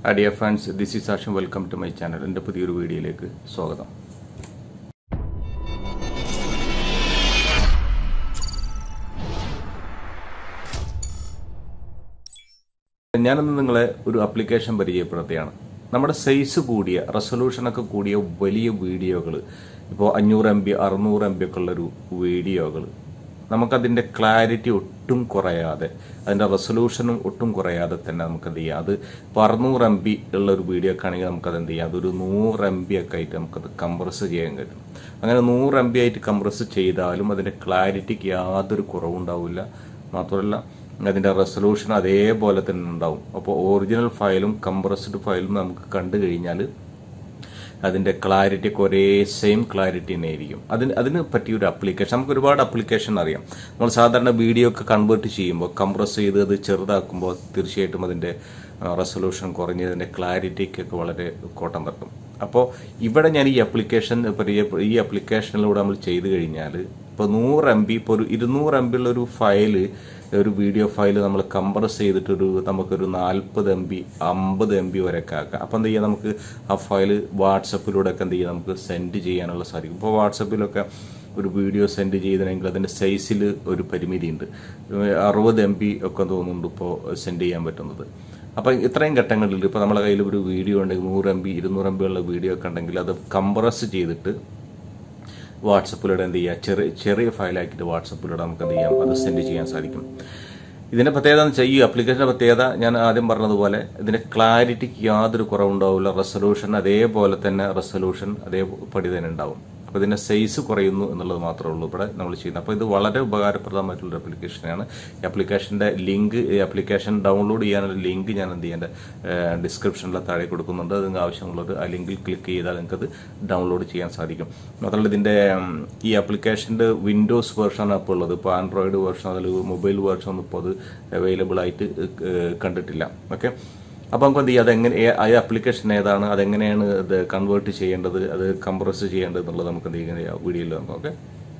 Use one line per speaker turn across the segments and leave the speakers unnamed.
Dear friends this is Asham welcome to my channel എൻ്റെ പുതിയൊരു വീഡിയോയിലേക്ക് സ്വാഗതം ഞാനിന്ന് നിങ്ങളെ ഒരു ആപ്ലിക്കേഷൻ പരിചയപ്പെടുത്തുകയാണ് നമ്മുടെ സൈസ് കൂടിയ റെസൊല്യൂഷനൊക്കെ കൂടിയ വലിയ വീഡിയോകൾ ഇപ്പോൾ അഞ്ഞൂറ് എം ബി അറുന്നൂറ് എം ബി ഒക്കെ ഉള്ളൊരു വീഡിയോകൾ നമുക്കതിൻ്റെ ക്ലാരിറ്റി ഒട്ടും കുറയാതെ അതിൻ്റെ റെസൊല്യൂഷനും ഒട്ടും കുറയാതെ തന്നെ നമുക്ക് എന്ത് ചെയ്യാം അത് ഇപ്പോൾ അറുന്നൂറ് എം ബി ഉള്ള ഒരു വീഡിയോ ഒക്കെ ആണെങ്കിൽ നമുക്കത് എന്ത് ചെയ്യാം അതൊരു നൂറ് എം ബി ഒക്കെ ആയിട്ട് നമുക്കത് കംപ്രസ് ചെയ്യാൻ കഴിയും അങ്ങനെ നൂറ് എം ബി ആയിട്ട് കംപ്രസ് ചെയ്താലും അതിൻ്റെ ക്ലാരിറ്റിക്ക് യാതൊരു കുറവുണ്ടാവില്ല മാത്രമല്ല അതിൻ്റെ റെസൊല്യൂഷൻ അതേപോലെ തന്നെ ഉണ്ടാവും അപ്പോൾ ഒറിജിനൽ ഫയലും കംപ്രസ്ഡ് ഫയലും നമുക്ക് കണ്ടു കഴിഞ്ഞാൽ അതിൻ്റെ ക്ലാരിറ്റിക്ക് ഒരേ സെയിം ക്ലാരിറ്റി തന്നെ ആയിരിക്കും അതിന് അതിന് പറ്റിയ ഒരു അപ്ലിക്കേഷൻ നമുക്ക് ഒരുപാട് അപ്ലിക്കേഷൻ അറിയാം നമ്മൾ സാധാരണ വീഡിയോ ഒക്കെ കൺവേർട്ട് ചെയ്യുമ്പോൾ കംപ്രസ് ചെയ്ത് അത് ചെറുതാക്കുമ്പോൾ തീർച്ചയായിട്ടും അതിൻ്റെ റെസൊല്യൂഷൻ കുറഞ്ഞ് അതിൻ്റെ ക്ലാരിറ്റിക്കൊക്കെ വളരെ കോട്ടം തട്ടും അപ്പോൾ ഇവിടെ ഞാൻ ഈ അപ്ലിക്കേഷൻ പരിചയ ഈ അപ്ലിക്കേഷനിലൂടെ നമ്മൾ ചെയ്ത് കഴിഞ്ഞാൽ ഇപ്പോൾ നൂറ് എം ബി ഇപ്പോൾ ഒരു ഇരുന്നൂറ് എം ബി ഉള്ള ഒരു ഫയല് ഒരു വീഡിയോ ഫയൽ നമ്മൾ കംപ്രസ് ചെയ്തിട്ടൊരു നമുക്കൊരു നാൽപ്പത് എം ബി അമ്പത് എം ബി വരെയൊക്കെ ആക്കാം അപ്പോൾ എന്ത് ചെയ്യാം നമുക്ക് ആ ഫയൽ വാട്സപ്പിലൂടെ ഒക്കെ എന്ത് ചെയ്യാം നമുക്ക് സെൻഡ് ചെയ്യാനുള്ള സാധിക്കും ഇപ്പോൾ വാട്സപ്പിലൊക്കെ ഒരു വീഡിയോ സെൻഡ് ചെയ്തിട്ടുണ്ടെങ്കിൽ അതിൻ്റെ സൈസിൽ ഒരു പരിമിതിയുണ്ട് അറുപത് എം ബി ഒക്കെ തോന്നുന്നുണ്ട് ഇപ്പോൾ സെൻഡ് ചെയ്യാൻ പറ്റുന്നത് അപ്പം ഇത്രയും ഘട്ടങ്ങളിൽ ഇപ്പോൾ നമ്മുടെ കയ്യിൽ ഒരു വീഡിയോ ഉണ്ടെങ്കിൽ നൂറ് എം ബി ഇരുന്നൂറ് എം ബി ഉള്ള വീഡിയോ ഒക്കെ ഉണ്ടെങ്കിൽ അത് കംപ്രസ് ചെയ്തിട്ട് വാട്സപ്പിലൂടെ എന്ത് ചെയ്യുക ചെറിയ ചെറിയ ഫയലാക്കിയിട്ട് വാട്സപ്പിലൂടെ നമുക്ക് എന്ത് ചെയ്യാം അത് സെൻഡ് ചെയ്യാൻ സാധിക്കും ഇതിന്റെ പ്രത്യേകത എന്ന് വെച്ചാൽ ഈ അപ്ലിക്കേഷന്റെ പ്രത്യേകത ഞാൻ ആദ്യം പറഞ്ഞതുപോലെ ഇതിന്റെ ക്ലാരിറ്റിക്ക് യാതൊരു കുറവുണ്ടാവില്ല റെസൊല്യൂഷൻ അതേപോലെ തന്നെ റെസൊല്യൂഷൻ അതേപടി തന്നെ ഉണ്ടാവും അപ്പോൾ ഇതിന്റെ സൈസ് കുറയുന്നു എന്നുള്ളത് മാത്രമേ ഉള്ളൂ ഇവിടെ നമ്മൾ ചെയ്യുന്നത് അപ്പോൾ ഇത് വളരെ ഉപകാരപ്രദമായിട്ടുള്ള ആപ്ലിക്കേഷനാണ് ഈ ആപ്ലിക്കേഷന്റെ ലിങ്ക് ഈ ആപ്ലിക്കേഷൻ ഡൗൺലോഡ് ചെയ്യാനുള്ള ലിങ്ക് ഞാൻ എന്ത് ചെയ്യേണ്ട ഡിസ്ക്രിപ്ഷനിൽ താഴെ കൊടുക്കുന്നുണ്ട് അത് നിങ്ങൾക്ക് ആവശ്യമുള്ളത് ആ ലിങ്കിൽ ക്ലിക്ക് ചെയ്താൽ നിങ്ങൾക്ക് അത് ഡൗൺലോഡ് ചെയ്യാൻ സാധിക്കും മാത്രമല്ല ഇതിന്റെ ഈ ആപ്ലിക്കേഷന്റെ വിൻഡോസ് വേർഷനാണ് ഇപ്പോൾ ഉള്ളത് ഇപ്പോൾ ആൻഡ്രോയിഡ് വേർഷൻ അതിൽ മൊബൈൽ വേർഷൻ ഒന്നും ഇപ്പോൾ അത് അവൈലബിൾ ആയിട്ട് കണ്ടിട്ടില്ല ഓക്കെ അപ്പോൾ നമുക്ക് എന്ത് ചെയ്യാം അതെങ്ങനെ ആ ആപ്ലിക്കേഷൻ ഏതാണ് അതെങ്ങനെയാണ് ഇത് കൺവേർട്ട് ചെയ്യേണ്ടത് അത് കംപ്രസ് ചെയ്യേണ്ടത് എന്നുള്ളത് നമുക്ക് എന്ത് ചെയ്യാം വീഡിയോയിൽ നോക്കാം ഓക്കെ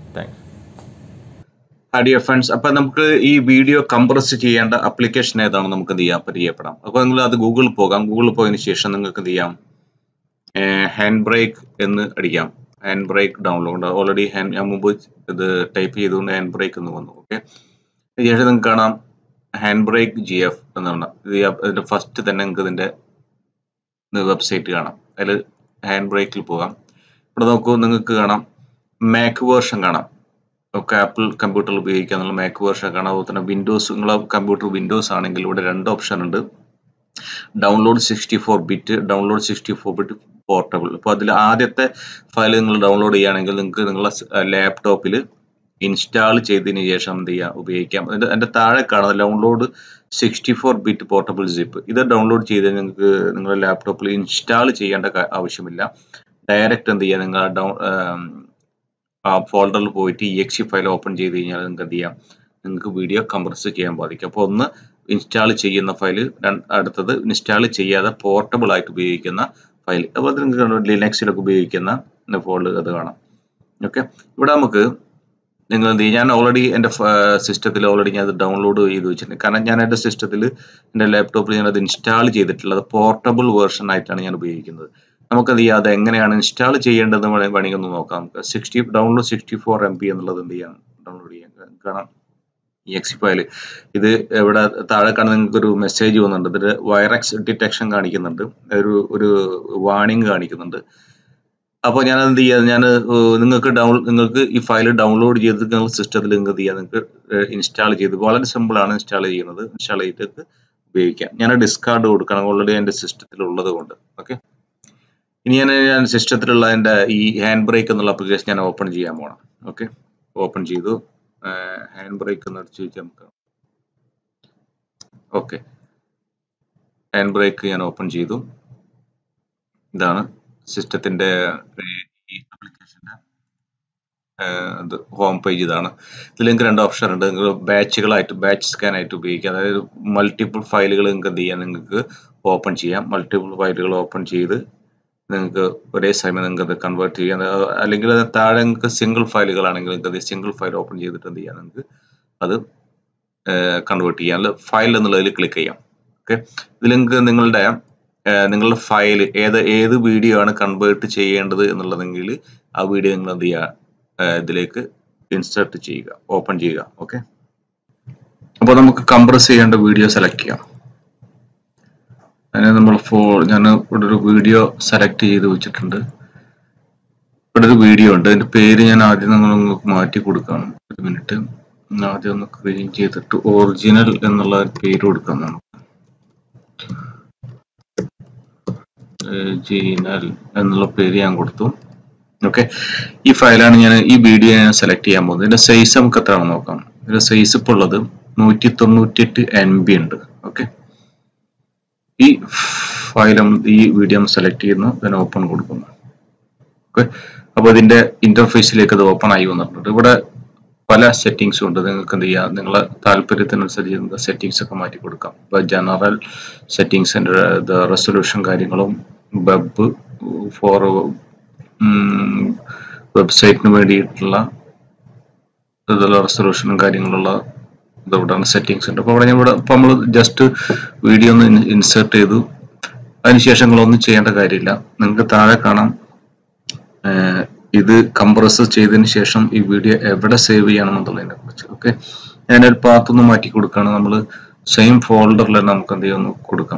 താങ്ക്സ് ഡിയർ ഫ്രണ്ട്സ് അപ്പൊ നമുക്ക് ഈ വീഡിയോ കംപ്രസ് ചെയ്യേണ്ട അപ്ലിക്കേഷൻ ഏതാണെന്ന് നമുക്ക് എന്ത് ചെയ്യാം പരിചയപ്പെടാം അപ്പൊ നിങ്ങൾ അത് ഗൂഗിളിൽ പോകാം ഗൂഗിളിൽ പോയതിനു ശേഷം നിങ്ങൾക്ക് എന്ത് ചെയ്യാം ഹാൻഡ് ബ്രേക്ക് എന്ന് അടിക്കാം hand brake download already hand ഞാൻ മുമ്പ് ഇത് ടൈപ്പ് ചെയ്തുകൊണ്ട് ഹാൻഡ് ബ്രേക്ക് എന്ന് വന്നു ഓക്കെ ശേഷം നിങ്ങൾക്ക് കാണാം ഹാൻഡ് ബ്രേക്ക് ജി എഫ് എന്നാണ് ഇത് അതിന്റെ ഫസ്റ്റ് തന്നെ നിങ്ങൾക്ക് ഇതിന്റെ വെബ്സൈറ്റ് കാണാം അതിൽ ഹാൻഡ് ബ്രേക്കിൽ പോകാം ഇവിടെ നോക്കൂ നിങ്ങൾക്ക് കാണാം മാക് വേർഷൻ കാണാം ഒക്കെ ആപ്പിൾ കമ്പ്യൂട്ടറിൽ ഉപയോഗിക്കാന്നുള്ള മാക് വേർഷൻ കാണാം അതുപോലെ തന്നെ വിൻഡോസ് നിങ്ങളെ കമ്പ്യൂട്ടർ വിൻഡോസ് ആണെങ്കിൽ ഇവിടെ രണ്ട് ഓപ്ഷൻ ഉണ്ട് download sixty four bit download sixty four bit portable അപ്പോൾ അതിൽ ആദ്യത്തെ ഫയൽ നിങ്ങൾ ഡൗൺലോഡ് ചെയ്യുകയാണെങ്കിൽ നിങ്ങൾക്ക് നിങ്ങളുടെ ലാപ്ടോപ്പിൽ ഇൻസ്റ്റാൾ ചെയ്തതിന് ശേഷം എന്ത് ചെയ്യുക ഉപയോഗിക്കാം അതിന്റെ അതിന്റെ താഴെ കാണുന്ന download sixty four bit portable zip ഇത് ഡൗൺലോഡ് ചെയ്ത് നിങ്ങൾക്ക് നിങ്ങളുടെ ലാപ്ടോപ്പിൽ ഇൻസ്റ്റാൾ ചെയ്യേണ്ട ആവശ്യമില്ല ഡയറക്റ്റ് എന്ത് ചെയ്യുക നിങ്ങൾ ഡൗൺ ആ ഫോൾഡറിൽ പോയിട്ട് ഇ എക്സി ഫയൽ ഓപ്പൺ ചെയ്ത് കഴിഞ്ഞാൽ നിങ്ങൾക്ക് എന്ത് ചെയ്യാം നിങ്ങൾക്ക് വീഡിയോ കംപ്രസ് ചെയ്യാൻ സാധിക്കും അപ്പോൾ ഒന്ന് ഇൻസ്റ്റാൾ ചെയ്യുന്ന ഫയൽ അടുത്തത് ഇൻസ്റ്റാൾ ചെയ്യാതെ പോർട്ടബിൾ ആയിട്ട് ഉപയോഗിക്കുന്ന ഫയൽ അതുപോലെ നിങ്ങൾക്ക് ലിനക്സിലൊക്കെ ഉപയോഗിക്കുന്ന ഫോൾഡ് അത് കാണാം ഓക്കെ ഇവിടെ നമുക്ക് നിങ്ങൾ എന്ത് ചെയ്യും ഞാൻ ഓൾറെഡി എൻ്റെ സിസ്റ്റത്തിൽ ഓൾറെഡി ഞാൻ അത് ഡൗൺലോഡ് ചെയ്ത് വെച്ചിട്ടുണ്ട് കാരണം ഞാൻ എൻ്റെ സിസ്റ്റത്തിൽ എൻ്റെ ലാപ്ടോപ്പിൽ ഞാൻ അത് ഇൻസ്റ്റാൾ ചെയ്തിട്ടുള്ളത് പോർട്ടബിൾ വേർഷൻ ആയിട്ടാണ് ഞാൻ ഉപയോഗിക്കുന്നത് നമുക്കത് ചെയ്യാം അത് എങ്ങനെയാണ് ഇൻസ്റ്റാൾ ചെയ്യേണ്ടത് വേണമെങ്കിൽ ഒന്ന് നോക്കാം നമുക്ക് sixty download sixty four M B എന്നുള്ളത് എന്ത് ചെയ്യാം ഡൗൺലോഡ് ചെയ്യാം കാണാം ഈ എക്സി ഫയൽ ഇത് ഇവിടെ താഴെ കാണുന്ന നിങ്ങൾക്ക് ഒരു മെസ്സേജ് വന്നുണ്ട് ഇതിൽ വൈറക്സ് ഡിറ്റക്ഷൻ കാണിക്കുന്നുണ്ട് ഒരു ഒരു വാണിംഗ് കാണിക്കുന്നുണ്ട് അപ്പോൾ ഞാൻ എന്ത് ചെയ്യാം ഞാൻ നിങ്ങൾക്ക് ഡൗൺ നിങ്ങൾക്ക് ഈ ഫയൽ ഡൗൺലോഡ് ചെയ്ത് നിങ്ങൾ സിസ്റ്റത്തിൽ നിങ്ങൾക്ക് ചെയ്യാം നിങ്ങൾക്ക് ഇൻസ്റ്റാൾ ചെയ്ത് വളരെ സിമ്പിൾ ആണ് ഇൻസ്റ്റാൾ ചെയ്യുന്നത് ഇൻസ്റ്റാൾ ചെയ്തിട്ട് ഉപയോഗിക്കാം ഞാൻ ഡിസ്കാർഡ് കൊടുക്കണം ഓൾറെഡി എൻ്റെ സിസ്റ്റത്തിൽ ഉള്ളത് കൊണ്ട് ഓക്കെ ഇനി ഞാൻ ഞാൻ സിസ്റ്റത്തിലുള്ള എൻ്റെ ഈ ഹാൻഡ് ബ്രേക്ക് എന്നുള്ള അപ്ലിക്കേഷൻ ഞാൻ ഓപ്പൺ ചെയ്യാൻ പോകണം ഓക്കെ ഓപ്പൺ ചെയ്തു ഹാൻഡ് ബ്രേക്ക് എന്ന് അടിച്ചു വെച്ചാൽ നമുക്ക് ഓക്കെ ഹാൻഡ് ബ്രേക്ക് ഞാൻ ഓപ്പൺ ചെയ്തു ഇതാണ് സിസ്റ്റത്തിന്റെ ഈ ആപ്ലിക്കേഷന്റെ ഇത് ഹോം പേജ് ഇതാണ് ഇതിൽ നിങ്ങൾക്ക് രണ്ട് ഓപ്ഷൻ ഉണ്ട് നിങ്ങൾക്ക് ബാച്ചുകളായിട്ട് ബാച്ച് സ്കാൻ ആയിട്ട് ഉപയോഗിക്കാം അതായത് മൾട്ടിപ്പിൾ ഫയലുകൾ നിങ്ങൾക്ക് എന്ത് ചെയ്യാം നിങ്ങൾക്ക് ഓപ്പൺ ചെയ്യാം മൾട്ടിപ്പിൾ ഫയലുകൾ ഓപ്പൺ ചെയ്ത് നിങ്ങൾക്ക് ഒരേ സമയം നിങ്ങൾക്ക് അത് കൺവേർട്ട് ചെയ്യാം അല്ലെങ്കിൽ അത് താഴെ നിങ്ങൾക്ക് സിംഗിൾ ഫയലുകളാണെങ്കിൽ നിങ്ങൾക്ക് അത് സിംഗിൾ ഫയൽ ഓപ്പൺ ചെയ്തിട്ട് എന്ത് ചെയ്യാം നിങ്ങൾക്ക് അത് കൺവേർട്ട് ചെയ്യാം ഫയൽ എന്നുള്ളതിൽ ക്ലിക്ക് ചെയ്യാം ഓക്കെ ഇതിൽ നിങ്ങൾക്ക് നിങ്ങളുടെ ഏഹ് നിങ്ങളുടെ ഫയൽ ഏത് ഏത് വീഡിയോ ആണ് കൺവേർട്ട് ചെയ്യേണ്ടത് എന്നുള്ളതെങ്കിൽ ആ വീഡിയോ നിങ്ങൾ എന്ത് ചെയ്യുക ഏഹ് ഇതിലേക്ക് ഇൻസേർട്ട് ചെയ്യുക ഓപ്പൺ ചെയ്യുക ഓക്കെ അപ്പോൾ നമുക്ക് കംപ്രസ് ചെയ്യേണ്ട വീഡിയോ സെലക്ട് ചെയ്യാം അതിന് നമ്മൾ ഫോ ഞാൻ ഇവിടെ ഒരു വീഡിയോ സെലക്ട് ചെയ്ത് വെച്ചിട്ടുണ്ട് ഇവിടെ ഒരു വീഡിയോ ഉണ്ട് അതിന്റെ പേര് ഞാൻ ആദ്യം നമ്മൾ നിങ്ങൾക്ക് മാറ്റി കൊടുക്കണം ഒരു മിനിറ്റ് ആദ്യം ഒന്ന് ക്ലീൻ ചെയ്തിട്ട് ഒറിജിനൽ എന്നുള്ള പേര് കൊടുക്കാം നമുക്ക് ഒറിജിനൽ എന്നുള്ള പേര് ഞാൻ കൊടുത്തു ഓക്കെ ഈ ഫയലാണ് ഞാൻ ഈ വീഡിയോ ഞാൻ സെലക്ട് ചെയ്യാൻ പോകുന്നത് ഇതിന്റെ സൈസ് നമുക്ക് എത്രയാണെന്ന് നോക്കാം ഇതിന്റെ സൈസ് ഇപ്പോൾ ഉള്ളത് നൂറ്റി തൊണ്ണൂറ്റിയെട്ട് എൻ ബി ഉണ്ട് ഓക്കെ ഈ ഫയൽ ഈ വീഡിയോ സെലക്ട് ചെയ്യുന്നു then ഓപ്പൺ കൊടുക്കുന്നു ഓക്കെ അപ്പോൾ ഇതിന്റെ ഇന്റർഫേസിലേക്ക് അത് ഓപ്പൺ ആയി വന്നിട്ടുണ്ട് ഇവിടെ പല സെറ്റിങ്സും ഉണ്ട് നിങ്ങൾക്ക് എന്ത് ചെയ്യാം നിങ്ങളെ താല്പര്യത്തിനനുസരിച്ച് നിങ്ങൾക്ക് സെറ്റിങ്സ് ഒക്കെ മാറ്റി കൊടുക്കാം ഇപ്പോൾ ജനറൽ സെറ്റിങ്സിന്റെ റെസൊല്യൂഷൻ കാര്യങ്ങളും വെബ് ഫോർ വെബ്സൈറ്റിന് വേണ്ടിയിട്ടുള്ള ഇതുള്ള റെസൊല്യൂഷനും കാര്യങ്ങളുള്ള ഇതവിടെയാണ് സെറ്റിങ്സ് ഉണ്ട് അപ്പോൾ അവിടെ ഞാൻ ഇവിടെ ഇപ്പോൾ നമ്മൾ ജസ്റ്റ് വീഡിയോ ഒന്ന് ഇൻസേർട്ട് ചെയ്തു അതിനുശേഷം നിങ്ങളൊന്നും ചെയ്യേണ്ട കാര്യമില്ല നിങ്ങൾക്ക് താഴെ കാണാം ഏഹ് ഇത് കംപ്രസ് ചെയ്തതിന് ശേഷം ഈ വീഡിയോ എവിടെ സേവ് ചെയ്യണം എന്നുള്ളതിനെ കുറിച്ച് ഓക്കെ ഞാനൊരു പാത്ത് ഒന്ന് മാറ്റി കൊടുക്കുകയാണ് നമ്മൾ സെയിം ഫോൾഡറിൽ തന്നെ നമുക്ക് എന്ത് ചെയ്യുന്നു കൊടുക്കാം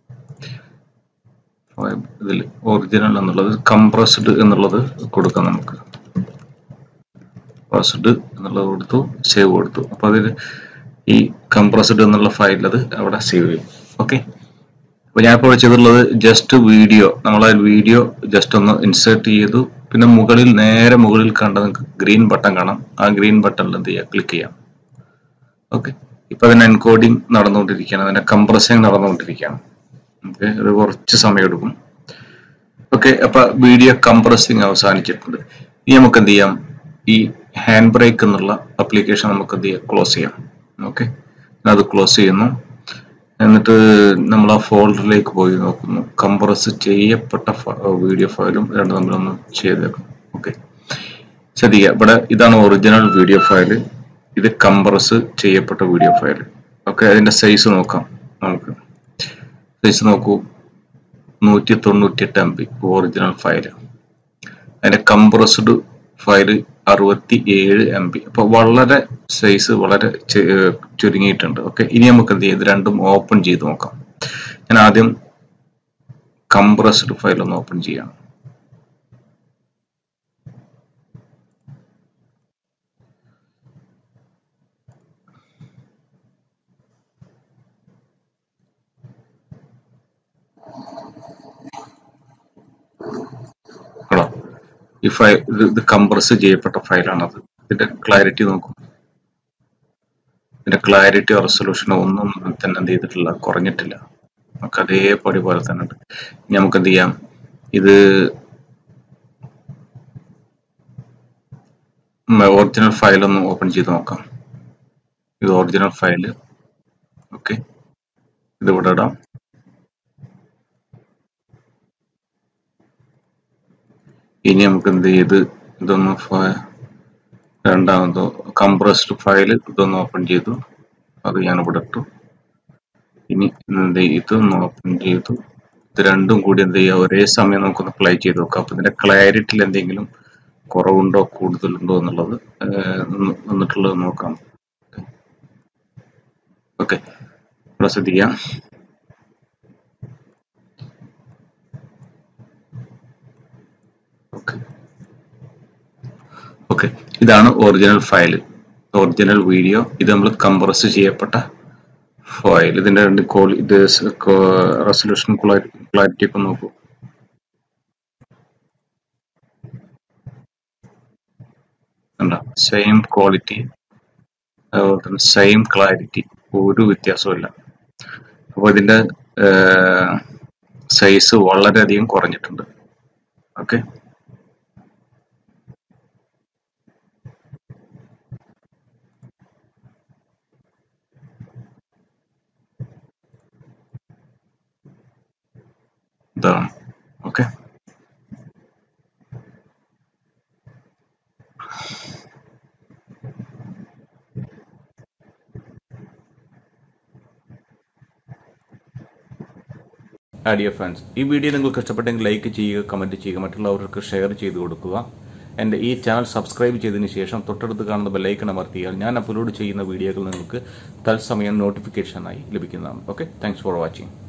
ഇതിൽ ഒറിജിനൽ എന്നുള്ളത് കംപ്രസ്ഡ് എന്നുള്ളത് കൊടുക്കാം നമുക്ക് കംപ്രസ്ഡ് എന്നുള്ളത് കൊടുത്തു സേവ് കൊടുത്തു അപ്പൊ അതിൽ ഈ കംപ്രസ്ഡ് എന്നുള്ള ഫയൽ അത് അവിടെ സേവ് ചെയ്യും ഓക്കെ അപ്പൊ ഞാൻ ഇപ്പോൾ ചെയ്തിട്ടുള്ളത് ജസ്റ്റ് വീഡിയോ നമ്മൾ ആ വീഡിയോ ജസ്റ്റ് ഒന്ന് ഇൻസേർട്ട് ചെയ്തു പിന്നെ മുകളിൽ നേരെ മുകളിൽ കണ്ട നിങ്ങൾക്ക് ഗ്രീൻ ബട്ടൺ കാണാം ആ ഗ്രീൻ ബട്ടണിൽ എന്ത് ചെയ്യുക ക്ലിക്ക് ചെയ്യാം ഓക്കെ ഇപ്പൊ അതിന്റെ എൻകോഡിങ് നടന്നുകൊണ്ടിരിക്കുകയാണ് അതിന്റെ കംപ്രസിങ് നടന്നുകൊണ്ടിരിക്കുകയാണ് ഓക്കെ അത് കുറച്ച് സമയം എടുക്കും ഓക്കെ അപ്പൊ വീഡിയോ കംപ്രസിങ് അവസാനിച്ചിട്ടുണ്ട് ഇനി നമുക്ക് എന്ത് ചെയ്യാം ഈ ഹാൻഡ് ബ്രേക്ക് എന്നുള്ള അപ്ലിക്കേഷൻ നമുക്ക് എന്ത് ചെയ്യാം ക്ലോസ് ചെയ്യാം ഓക്കെ അത് ക്ലോസ് ചെയ്യുന്നു എന്നിട്ട് നമ്മൾ ആ ഫോൾഡറിലേക്ക് പോയി നോക്കുന്നു കംപ്രസ് ചെയ്യപ്പെട്ട വീഡിയോ ഫയലും രണ്ടും തമ്മിലൊന്ന് ചെയ്തേക്കും ഓക്കെ ശ്രദ്ധിക്കുക ഇവിടെ ഇതാണ് ഒറിജിനൽ വീഡിയോ ഫയൽ ഇത് കംപ്രസ് ചെയ്യപ്പെട്ട വീഡിയോ ഫയൽ ഓക്കെ അതിന്റെ സൈസ് നോക്കാം നമുക്ക് സൈസ് നോക്കൂ നൂറ്റി തൊണ്ണൂറ്റി എട്ട് എം ബി ഒറിജിനൽ ഫയൽ അതിന്റെ കംപ്രസ്ഡ് ഫയൽ അറുപത്തി ഏഴ് എം ബി അപ്പൊ വളരെ സൈസ് വളരെ ചെ- ഏർ ചുരുങ്ങിയിട്ടുണ്ട് ഓക്കെ ഇനി നമുക്ക് എന്ത് ചെയ്യും ഇത് രണ്ടും ഓപ്പൺ ചെയ്ത് നോക്കാം ഞാൻ ആദ്യം കംപ്രസ്ഡ് ഫയൽ ഒന്ന് ഓപ്പൺ ചെയ്യാം കേട്ടോ ഈ ഫയൽ ഇത് ഇത് കംപ്രസ് ചെയ്യപ്പെട്ട ഫയലാണത് ഇതിന്റെ ക്ലാരിറ്റി നോക്കും ഇതിന്റെ ക്ലാരിറ്റി റെസൊല്യൂഷൻ ഒന്നും തന്നെ എന്ത് ചെയ്തിട്ടില്ല കുറഞ്ഞിട്ടില്ല നമുക്ക് അതേപടി പോലെ തന്നെ ഉണ്ട് ഇനി നമുക്ക് എന്ത് ചെയ്യാം ഇത് ഒറിജിനൽ ഫയൽ ഒന്ന് ഓപ്പൺ ചെയ്ത് നോക്കാം ഇത് ഒറിജിനൽ ഫയൽ ഓക്കെ ഇത് ഇവിടെ ഇടാം ഇനി നമുക്ക് എന്ത് ചെയ്ത് ഇതൊന്ന് ഫ- രണ്ടാമത് കംപ്രസ്ഡ് ഫയൽ ഇതൊന്ന് ഓപ്പൺ ചെയ്തു അത് ഞാൻ ഇവിടെ ഇട്ടു ഇനി എന്ത് ചെയ്യും? ഇതൊന്ന് ഓപ്പൺ ചെയ്തു ഇത് രണ്ടും കൂടി എന്ത് ചെയ്യുക ഒരേ സമയം നമുക്കൊന്ന് പ്ലേ ചെയ്ത് നോക്കാം അപ്പൊ ഇതിന്റെ ക്ലാരിറ്റിയിൽ എന്തെങ്കിലും കുറവുണ്ടോ കൂടുതലുണ്ടോ എന്നുള്ളത് ഏർ ഒന്ന് വന്നിട്ടുള്ളത് നോക്കാം ഓക്കെ ഇവിടെ ശ്രദ്ധിക്കാം ഓക്കെ ഓക്കെ ഇതാണ് ഒറിജിനൽ ഫയൽ ഒറിജിനൽ വീഡിയോ ഇത് നമ്മൾ കംപ്രസ് ചെയ്യപ്പെട്ട ഫയൽ ഇതിന്റെ രണ്ട് കോൾ ഇത് റെസൊല്യൂഷൻ ക്ലാരിറ്റി ഒക്കെ നോക്കൂ സെയിം ക്വാളിറ്റി അതുപോലെ തന്നെ സെയിം ക്ലാരിറ്റി ഒരു വ്യത്യാസമില്ല അപ്പോൾ ഇതിന്റെ സൈസ് വളരെയധികം കുറഞ്ഞിട്ടുണ്ട് ഓക്കെ ഇതാണ് ഓക്കെ ഡിയർ ഫ്രണ്ട്സ് ഈ വീഡിയോ നിങ്ങൾക്ക് ഇഷ്ടപ്പെട്ടെങ്കിൽ ലൈക്ക് ചെയ്യുക കമന്റ് ചെയ്യുക മറ്റുള്ളവർക്ക് ഷെയർ ചെയ്ത് കൊടുക്കുക എൻ്റെ ഈ ചാനൽ സബ്സ്ക്രൈബ് ചെയ്തതിന് ശേഷം തൊട്ടടുത്ത് കാണുന്ന ബെല്ലൈക്കൺ അമർത്തിയാൽ ഞാൻ അപ്ലോഡ് ചെയ്യുന്ന വീഡിയോകൾ നിങ്ങൾക്ക് തത്സമയം നോട്ടിഫിക്കേഷനായി ലഭിക്കുന്നതാണ് ഓക്കെ താങ്ക്സ് ഫോർ വാച്ചിങ്